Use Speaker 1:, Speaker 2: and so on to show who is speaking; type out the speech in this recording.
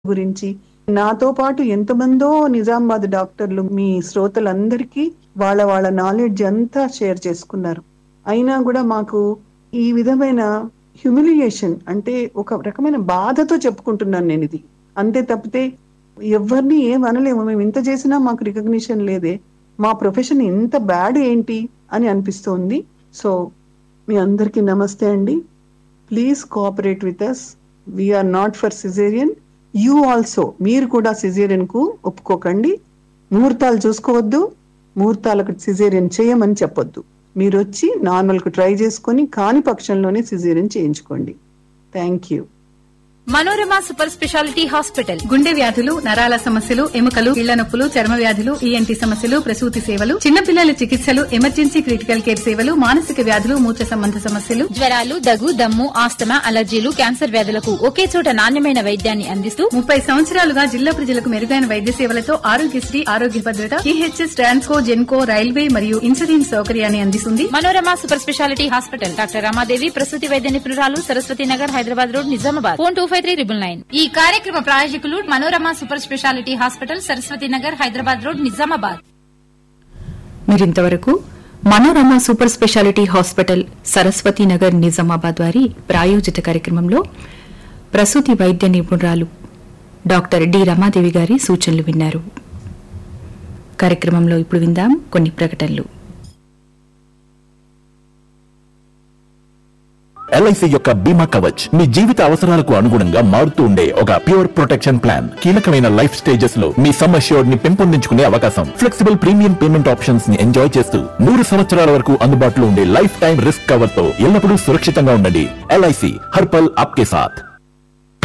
Speaker 1: గురించి నాతో పాటు ఎంతమందో నిజామాబాద్ డాక్టర్లు మీ శ్రోతలందరికీ వాళ్ళ వాళ్ళ నాలెడ్జ్ అంతా షేర్ చేసుకున్నారు అయినా కూడా మాకు ఈ విధమైన హ్యూమిలియేషన్ అంటే ఒక రకమైన బాధతో చెప్పుకుంటున్నాను నేను ఇది అంతే తప్పితే ఎవరిని ఏం అనలేము మేము ఇంత చేసినా మాకు రికగ్నిషన్ లేదే మా ప్రొఫెషన్ ఇంత బ్యాడ్ ఏంటి అని అనిపిస్తోంది సో మీ అందరికీ నమస్తే అండి please cooperate with us we are not for caesarean you also మీరు కూడా సిజేరియన్ కు ఒప్పుకోకండి ముహూర్తాలు చూసుకోవద్దు ముహూర్తాలకు సిజేరియన్ చేయమని చెప్పొద్దు మీరు వచ్చి నార్మల్ కు ట్రై చేసుకొని కాని పక్షంలోనే సిజేరియన్ చేయించుకోండి thank you
Speaker 2: Manorama super speciality hospital
Speaker 3: గుండె వ్యాధులు నరాల సమస్యలు ఎముకలు ఇళ్ల నొప్పులు చర్మ వ్యాధులు ఈఎన్టీ సమస్యలు ప్రసూతి సేవలు చిన్నపిల్లల చికిత్సలు ఎమర్జెన్సీ క్రిటికల్ కేర్ సేవలు మానసిక వ్యాధులు మూత్ర సంబంధ సమస్యలు
Speaker 2: జ్వరాలు దగ్గు దమ్ము ఆస్తమా అలర్జీలు క్యాన్సర్ వ్యాధులకు ఒకే చోట నాణ్యమైన వైద్యాన్ని అందిస్తూ
Speaker 3: ముప్పై సంవత్సరాలుగా జిల్లా ప్రజలకు మెరుగైన వైద్య సేవలతో ఆరోగ్యశ్రీ ఆరోగ్య భద్రత ఈహెచ్ఎస్ ట్రాన్స్కో జెన్కో రైల్వే మరియు ఇన్సూరెన్స్ సౌకర్యాన్ని అందిస్తుంది
Speaker 2: Manorama super speciality hospital doctor Ramadevi ప్రసూతి వైద్య నిపుణురాలు Saraswathi Nagar Hyderabad road Nizamabad phone two five three triple nine ఈ కార్యక్రమ ప్రాయోజకులు Manorama super speciality hospital Saraswathi Nagar Hyderabad road Nizamabad
Speaker 4: మీరింతవరకు Manorama super speciality hospital Saraswathi Nagar Nizamabad వారి ప్రాయోజిత కార్యక్రమంలో ప్రసూతి వైద్య నిపుణురాలు డాక్టర్ డి రమాదేవి గారి సూచనలు విన్నారు కార్యక్రమంలో ఇప్పుడు విందాం కొన్ని ప్రకటనలు
Speaker 5: ఎల్ఐసి యొక్క బీమా కవచ్ మీ జీవిత అవసరాలకు అనుగుణంగా మారుతూ ఉండే ఒక ప్యూర్ ప్రొటెక్షన్ ప్లాన్ కీలకమైన లైఫ్ స్టేజెస్ లో మీ సమ్ అష్యూర్డ్ ని పెంపొందించుకునే అవకాశం ఫ్లెక్సిబుల్ ప్రీమియం పేమెంట్ ఆప్షన్స్ ని ఎంజాయ్ చేస్తూ నూరు సంవత్సరాల వరకు అందుబాటులో ఉండే లైఫ్ టైం రిస్క్ కవర్ తో ఎల్లప్పుడూ సురక్షితంగా ఉండండి ఎల్ఐసి హర్పల్ ఆప్కే సాథ్